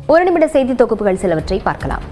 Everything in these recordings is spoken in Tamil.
ஒரு நிமிட செய்தி தொகுப்புகள் சிலவற்றை பார்க்கலாம்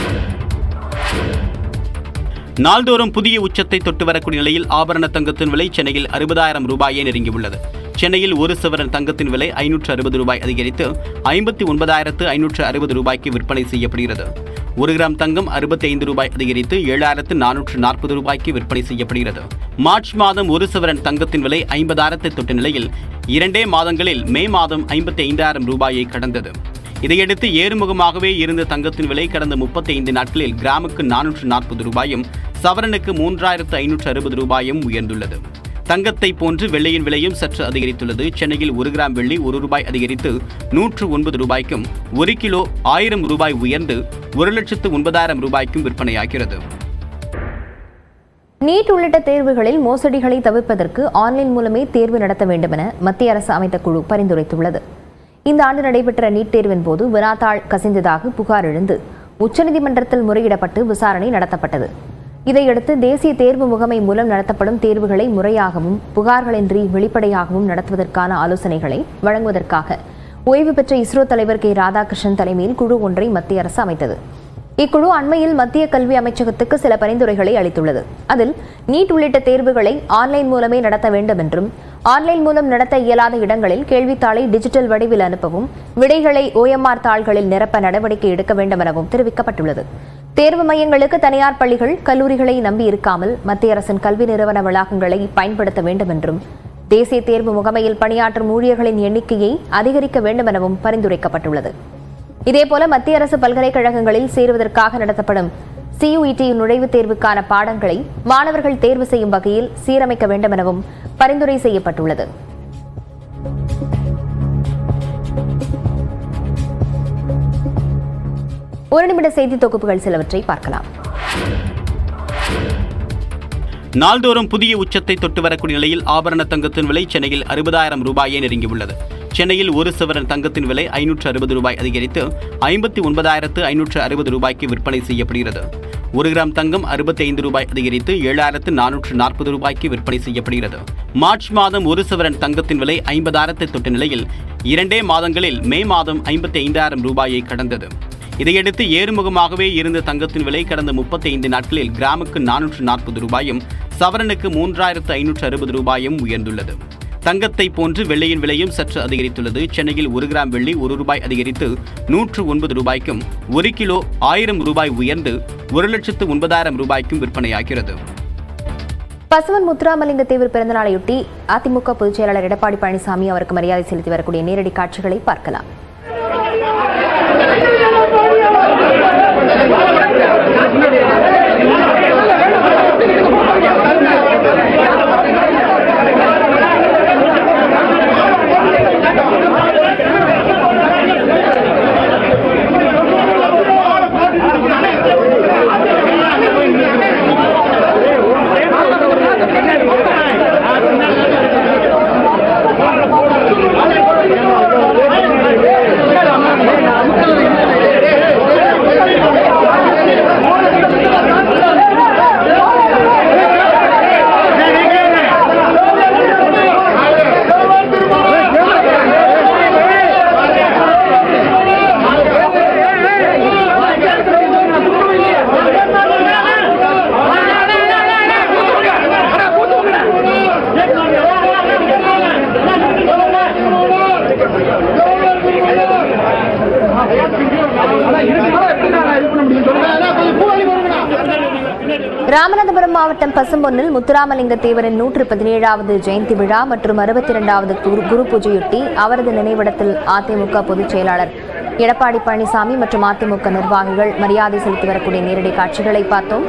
நாள்தோறும் புதிய உச்சத்தை தொட்டு வரக்கூடிய நிலையில் ஆபரண தங்கத்தின் விலை சென்னையில் அறுபதாயிரம் ரூபாயை நெருங்கியுள்ளது சென்னையில் ஒரு சவரன் தங்கத்தின் விலை ஐநூற்று அறுபது ரூபாய் அதிகரித்து ஐம்பத்தி ஒன்பதாயிரத்து ஐநூற்று அறுபது ரூபாய்க்கு விற்பனை செய்யப்படுகிறது ஒரு கிராம் தங்கம் அறுபத்தி ஐந்து ரூபாய் அதிகரித்து ஏழாயிரத்து நானூற்று நாற்பது ரூபாய்க்கு விற்பனை செய்யப்படுகிறது மார்ச் மாதம் ஒரு சவரன் தங்கத்தின் விலை ஐம்பதாயிரத்தை தொட்ட நிலையில் இரண்டே மாதங்களில் மே மாதம் ஐம்பத்தி ஐந்தாயிரம் ரூபாயை கடந்தது இதையடுத்து ஏறுமுகமாகவே இருந்த தங்கத்தின் விலை கடந்த முப்பத்தி ஐந்து நாட்களில் கிராமுக்கு நானூற்று நாற்பது ரூபாயும் சவரனுக்கு மூன்றாயிரத்து ஐநூற்று அறுபது ரூபாயும் உயர்ந்துள்ளது தங்கத்தை போன்று வெள்ளையின் விலையும் சற்று அதிகரித்துள்ளது சென்னையில் ஒரு கிராம் வெள்ளி ஒரு ரூபாய் அதிகரித்து நூற்று ஒன்பது ரூபாய்க்கும் ஒரு கிலோ ஆயிரம் ரூபாய் உயர்ந்து ஒரு லட்சத்து ஒன்பதாயிரம் ரூபாய்க்கும் விற்பனையாகிறது நீட் உள்ளிட்ட தேர்வுகளில் மோசடிகளை தவிர்ப்பதற்கு ஆன்லைன் மூலமே தேர்வு நடத்த வேண்டும் என மத்திய அரசு அமைத்த குழு பரிந்துரைத்துள்ளது இந்த ஆண்டு நடைபெற்ற நீட் தேர்வின் போது வினாத்தாள் கசிந்ததாக புகார் எழுந்து உச்சநீதிமன்றத்தில் முறையிடப்பட்டு விசாரணை நடத்தப்பட்டது இதையடுத்து தேசிய தேர்வு முகமை மூலம் நடத்தப்படும் தேர்வுகளை முறையாகவும் புகார்களின்றி வெளிப்படையாகவும் நடத்துவதற்கான ஆலோசனைகளை வழங்குவதற்காக ஓய்வு பெற்ற இஸ்ரோ தலைவர் கே ராதாகிருஷ்ணன் தலைமையில் குழு ஒன்றை மத்திய அரசு அமைத்தது இக்குழு அண்மையில் மத்திய கல்வி அமைச்சகத்துக்கு சில பரிந்துரைகளை அளித்துள்ளது அதில் நீட் உள்ளிட்ட தேர்வுகளை ஆன்லைன் மூலமே நடத்த வேண்டும் என்றும் ஆன்லைன் மூலம் நடத்த இயலாத இடங்களில் கேள்வித்தாளை டிஜிட்டல் வடிவில் அனுப்பவும் விடைகளை ஓஎம்ஆர் தாள்களில் நிரப்ப நடவடிக்கை எடுக்க வேண்டும் எனவும் தெரிவிக்கப்பட்டுள்ளது தேர்வு மையங்களுக்கு தனியார் பள்ளிகள் கல்லூரிகளை நம்பி இருக்காமல் மத்திய அரசின் கல்வி நிறுவன வளாகங்களை பயன்படுத்த வேண்டும் என்றும் தேசிய தேர்வு முகமையில் பணியாற்றும் ஊழியர்களின் எண்ணிக்கையை அதிகரிக்க வேண்டும் எனவும் பரிந்துரைக்கப்பட்டுள்ளது இதேபோல மத்திய அரசு பல்கலைக்கழகங்களில் சேருவதற்காக நடத்தப்படும் சியுஇடி நுழைவுத் தேர்வுக்கான பாடங்களை மாணவர்கள் தேர்வு செய்யும் வகையில் சீரமைக்க வேண்டும் எனவும் பரிந்துரை செய்யப்பட்டுள்ளது ஒரு நிமிட செய்தி தொகுப்புகள் சிலவற்றை பார்க்கலாம் நாள்தோறும் புதிய உச்சத்தை தொட்டு வரக்கூடிய நிலையில் ஆபரண தங்கத்தின் விலை சென்னையில் அறுபதாயிரம் ரூபாயை நெருங்கியுள்ளது சென்னையில் ஒரு சவரன் தங்கத்தின் விலை ஐநூற்று அறுபது ரூபாய் அதிகரித்து ஐம்பத்தி ஒன்பதாயிரத்து ஐநூற்று அறுபது ரூபாய்க்கு விற்பனை செய்யப்படுகிறது ஒரு கிராம் தங்கம் அறுபத்தி ஐந்து ரூபாய் அதிகரித்து ஏழாயிரத்து நானூற்று நாற்பது ரூபாய்க்கு விற்பனை செய்யப்படுகிறது மார்ச் மாதம் ஒரு சவரன் தங்கத்தின் விலை ஐம்பதாயிரத்தை தொட்ட நிலையில் இரண்டே மாதங்களில் மே மாதம் ஐம்பத்தி ஐந்தாயிரம் ரூபாயை கடந்தது இதையடுத்து ஏறுமுகமாகவே இருந்த தங்கத்தின் விலை கடந்த முப்பத்தி ஐந்து நாட்களில் கிராமுக்கு நானூற்று நாற்பது ரூபாயும் சவரனுக்கு மூன்றாயிரத்து ஐநூற்று அறுபது ரூபாயும் உயர்ந்துள்ளது தங்கத்தை போன்று வெள்ளையின் விலையும் சற்று அதிகரித்துள்ளது சென்னையில் ஒரு கிராம் வெள்ளி ஒரு ரூபாய் அதிகரித்து நூற்று ஒன்பது ரூபாய்க்கும் ஒரு கிலோ ஆயிரம் ரூபாய் உயர்ந்து ஒரு லட்சத்து ஒன்பதாயிரம் ரூபாய்க்கும் விற்பனையாகிறது பசுவன் முத்துராமலிங்க தேவர் பிறந்தநாளையொட்டி அதிமுக பொதுச் செயலாளர் எடப்பாடி பழனிசாமி அவருக்கு மரியாதை செலுத்தி வரக்கூடிய நேரடி காட்சிகளை பார்க்கலாம் ராமநாதபுரம் மாவட்டம் பசும்பொன்னில் முத்துராமலிங்க தேவரின் நூற்று பதினேழாவது ஜெயந்தி விழா மற்றும் அறுபத்தி இரண்டாவது குரு பூஜையொட்டி அவரது நினைவிடத்தில் அதிமுக பொதுச் செயலாளர் எடப்பாடி பழனிசாமி மற்றும் அதிமுக நிர்வாகிகள் மரியாதை செலுத்தி வரக்கூடிய நேரடி காட்சிகளை பார்த்தோம்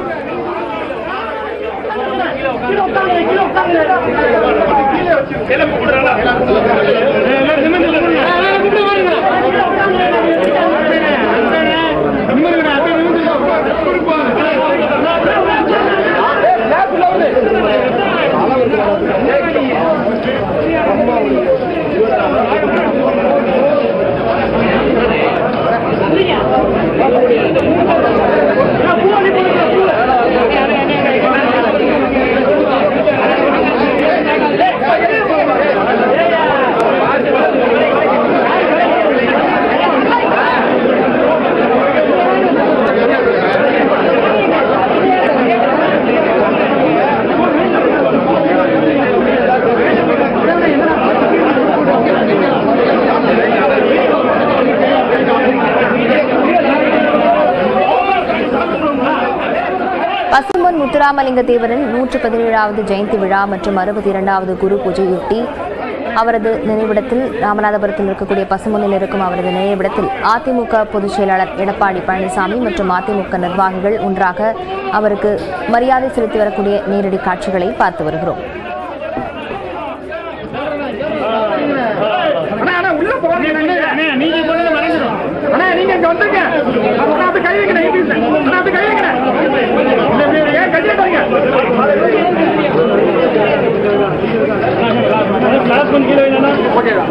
முத்துராமலிங்க தேவரின் நூற்று பதினேழாவது ஜெயந்தி விழா மற்றும் அறுபத்தி இரண்டாவது குரு பூஜையொட்டி அவரது நினைவிடத்தில் ராமநாதபுரத்தில் இருக்கக்கூடிய பசுமொன்னில் இருக்கும் அவரது நினைவிடத்தில் அதிமுக பொதுச் செயலாளர் எடப்பாடி பழனிசாமி மற்றும் அதிமுக நிர்வாகிகள் ஒன்றாக அவருக்கு மரியாதை செலுத்தி வரக்கூடிய நேரடி காட்சிகளை பார்த்து வருகிறோம் அண்ணா அண்ணா உள்ள போறீங்க அண்ணா நீங்க போறது மறைஞ்சிரும் அண்ணா நீங்க இங்க வந்துருங்க அண்ணா அப்படி கை வைக்கணும் எப்படி அண்ணா அப்படி கை வைக்கணும் இல்ல, இல்ல, இல்ல, ஏன் கட்டியே பாருங்க ஓகேடா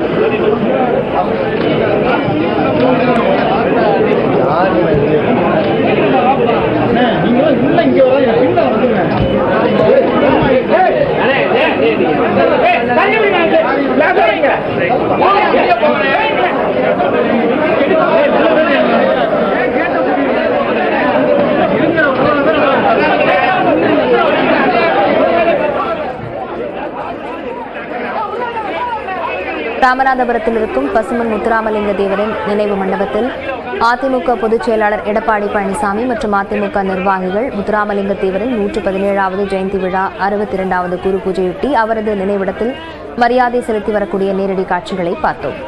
நீங்க உள்ள இங்க வராங்க பின்ன வந்துருங்க ஏய், அண்ணே, ஏய், ஏய், ஏய், தள்ளி விடுங்க, ஏய், நான் சொல்றீங்க. போங்க, வெளிய போங்க. ஏய், கேட்ட ராமநாதபுரத்தில் இருக்கும் பசுமன் முத்துராமலிங்க தேவரின் நினைவு மண்டபத்தில் அதிமுக பொதுச் செயலாளர் எடப்பாடி பழனிசாமி மற்றும் அதிமுக நிர்வாகிகள் முத்துராமலிங்க தேவரின் நூற்று பதினேழாவது ஜெயந்தி விழா அறுபத்தி இரண்டாவது குரு பூஜையொட்டி அவரது நினைவிடத்தில் மரியாதை செலுத்தி வரக்கூடிய நேரடி காட்சிகளை பார்த்தோம்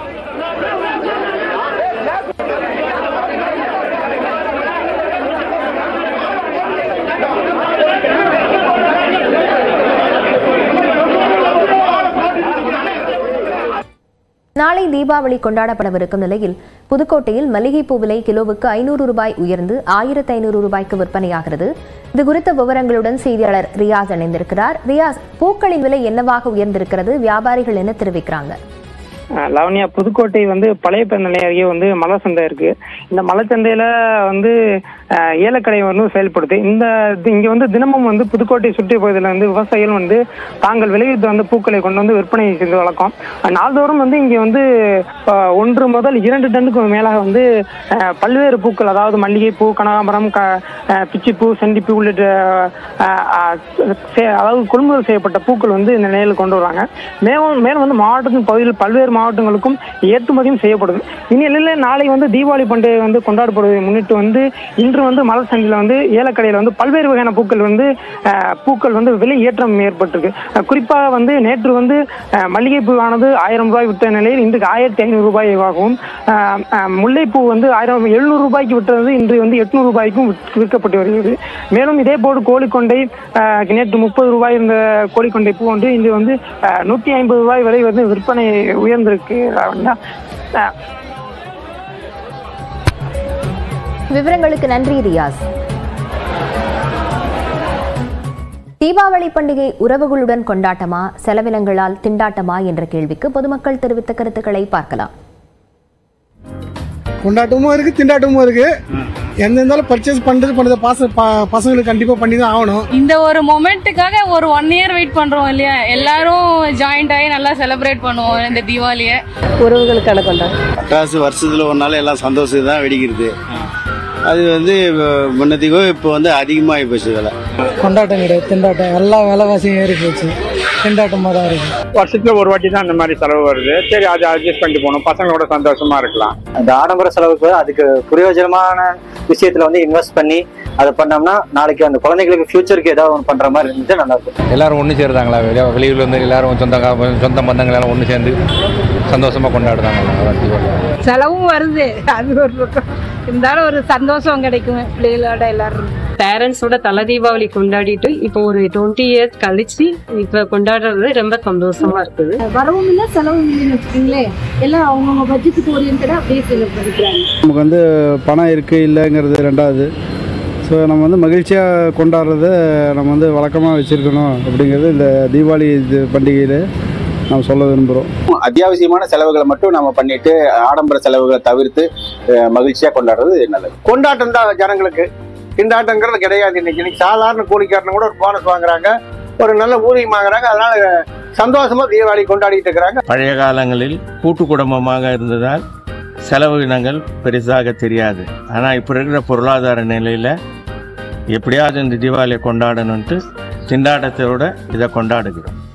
நாளை தீபாவளி கொண்டாடப்படவிருக்கும் நிலையில் புதுக்கோட்டையில் மல்லிகைப்பூ விலை கிலோவுக்கு ஐநூறு ரூபாய் உயர்ந்து ஆயிரத்து ஐநூறு ரூபாய்க்கு விற்பனையாகிறது இது குறித்த விவரங்களுடன் செய்தியாளர் ரியாஸ் இணைந்திருக்கிறார் ரியாஸ் பூக்களின் விலை என்னவாக உயர்ந்திருக்கிறது வியாபாரிகள் என்ன தெரிவிக்கிறாங்க அஹ் லவண்யா புதுக்கோட்டை வந்து பழைய பேருந்து அருகே வந்து மலை சந்தை இருக்கு இந்த மலை சந்தையில வந்து அஹ், ஏலக்கடை வந்து செயல்படுது இந்த இது- இங்க வந்து தினமும் வந்து புதுக்கோட்டை சுற்றி பகுதியில் வந்து விவசாயிகள் வந்து தாங்கள் விளைவித்து வந்த பூக்களை கொண்டு வந்து விற்பனை செய்து வழக்கம் அஹ், நாள்தோறும் வந்து இங்க வந்து அஹ், ஒன்று முதல் இரண்டு டன்னுக்கு மேலாக வந்து அஹ், பல்வேறு பூக்கள் அதாவது மல்லிகைப்பூ கனகாம்பரம் க அஹ், பிச்சிப்பூ செண்டிப்பூ உள்ளிட்ட அஹ், அஹ், சே- அதாவது கொள்முதல் செய்யப்பட்ட பூக்கள் வந்து இந்த நிலையில் கொண்டு வராங்க மேலும் மேலும் வந்து மாவட்டத்தின் பகுதியில் பல்வேறு மாவட்டங்களுக்கும் ஏற்றுமதியும் செய்யப்படுது இந்நிலையில் நாளை வந்து தீபாவளி பண்டிகை வந்து கொண்டாடப்படுவதை முன்னிட்டு வந்து இன்று வந்து மலர் சந்தையில் வந்து ஏலக்கடையில் வந்து பல்வேறு வகையான பூக்கள் வந்து அஹ், பூக்கள் வந்து விலை ஏற்றம் ஏற்பட்டிருக்கு அஹ், குறிப்பாக வந்து நேற்று வந்து அஹ், மல்லிகைப்பூவானது ஆயிரம் ரூபாய் விட்ட நிலையில் இன்றைக்கு ஆயிரத்தி ஐநூறு ரூபாயாகவும் அஹ், அஹ், முல்லைப்பூ வந்து ஆயிரம் எழுநூறு ரூபாய்க்கு விட்டது இன்று வந்து எட்நூறு ரூபாய்க்கும் விற்க- விற்கப்பட்டு வருகிறது மேலும் இதே போல் கோழிக்கொண்டை அஹ், நேற்று முப்பது ரூபாய் இருந்த கோழிக்கொண்டை பூ வந்து இன்று வந்து அஹ், நூற்றி ஐம்பது ரூபாய் வரை வந்து விற்பனை உயர்ந்திருக்கு லாவண்யா. அஹ், விவரங்களுக்கு நன்றி ரியாஸ் தீபாவளி பண்டிகை உறவுகளுடன் கொண்டாட்டமா செலவினங்களால் திண்டாட்டமா என்ற கேள்விக்கு பொதுமக்கள் தெரிவித்த கருத்துக்களை பார்க்கலாம் கொண்டாட்டமும் இருக்கு திண்டாட்டமும் இருக்கு எந்த இருந்தாலும் பர்ச்சேஸ் பண்றது பண்றது பாச ப- பசங்களுக்கு கண்டிப்பா பண்ணி தான் ஆகணும் இந்த ஒரு மொமெண்ட்டுக்காக ஒரு ஒன் இயர் வெயிட் பண்றோம் இல்லையா எல்லாரும் ஜாயிண்ட் ஆகி நல்லா செலிப்ரேட் பண்ணுவோம் இந்த தீபாவளியை உறவுகளுக்கான கொண்டாட்டம் பட்டாசு வருஷத்துல ஒரு நாள் எல்லாம் சந்தோஷம் தான் வெடிக்கிறது அது வந்து முன்னதிகோ இப்போ வந்து அதிகமாகி போச்சு விலை கொண்டாட்டம் கிடையாது திண்டாட்டம் எல்லா விலைவாசியும் ஏறி போச்சு திண்டாட்டமா தான் இருக்கு வருஷத்துல ஒரு வாட்டி தான் இந்த மாதிரி செலவு வருது சரி அதை அட்ஜஸ்ட் பண்ணிட்டு போகணும் பசங்களோட சந்தோஷமா இருக்கலாம் அந்த ஆடம்பர செலவுக்கு அதுக்கு பிரயோஜனமான விஷயத்துல வந்து இன்வெஸ்ட் பண்ணி அதை பண்ணோம்னா நாளைக்கு அந்த குழந்தைகளுக்கு ஃபியூச்சருக்கு ஏதாவது ஒன்று பண்ற மாதிரி இருந்துச்சு நல்லா இருக்கும் எல்லாரும் ஒன்று சேர்ந்தாங்களா வெளியே வெளியூர்ல இருந்து எல்லாரும் சொந்த கா- சொந்த பந்தங்கள் எல்லாம் ஒன்று சேர்ந்து சந்தோஷமா கொண்டாடுறாங்களா அதான் தீபாவளி செலவும் வருது அது ஒரு பக்கம் இருந்தாலும் ஒரு சந்தோஷம் கிடைக்கும் பிள்ளைகளோட எல்லாரும் பேரண்ட்ஸோட தலை தீபாவளி கொண்டாடிட்டு இப்போ ஒரு டுவெண்ட்டி இயர்ஸ் கழிச்சு இப்போ கொண்டாடுறது ரொம்ப சந்தோஷமா இருக்குது வரவும் இல்லை செலவும் இல்லைன்னு வச்சுக்கோங்களேன் எல்லாம் அவங்கவுங்க பட்ஜெட்டுக்கு ஓரியன்டா அப்படியே செலவு பண்ணிக்கிறாங்க நமக்கு வந்து பணம் இருக்குது இல்லைங்கிறது ரெண்டாவது ஸோ நம்ம வந்து மகிழ்ச்சியாக கொண்டாடுறத நம்ம வந்து வழக்கமாக வச்சுருக்கணும் அப்படிங்கிறது இந்த தீபாவளி இது பண்டிகையில் நாம் சொல்ல விரும்புகிறோம் அத்தியாவசியமான செலவுகளை மட்டும் நம்ம பண்ணிட்டு ஆடம்பர செலவுகளை தவிர்த்து அஹ், மகிழ்ச்சியா கொண்டாடுறது நல்லது கொண்டாட்டம் தான் ஜனங்களுக்கு திண்டாட்டங்கிறது கிடையாது இன்னைக்கு இன்னைக்கு சாதாரண கூலிக்காரங்க கூட ஒரு போனஸ் வாங்குறாங்க ஒரு நல்ல ஊதியம் வாங்குறாங்க அதனால சந்தோஷமா தீபாவளி கொண்டாடிட்டு இருக்கிறாங்க பழைய காலங்களில் கூட்டு குடும்பமாக இருந்ததால் செலவினங்கள் பெரிசாக தெரியாது ஆனால் இப்போ இருக்கிற பொருளாதார நிலையில் எப்படியாவது இந்த தீபாவளியை கொண்டாடணுன்ட்டு திண்டாட்டத்தோட இதை கொண்டாடுகிறோம்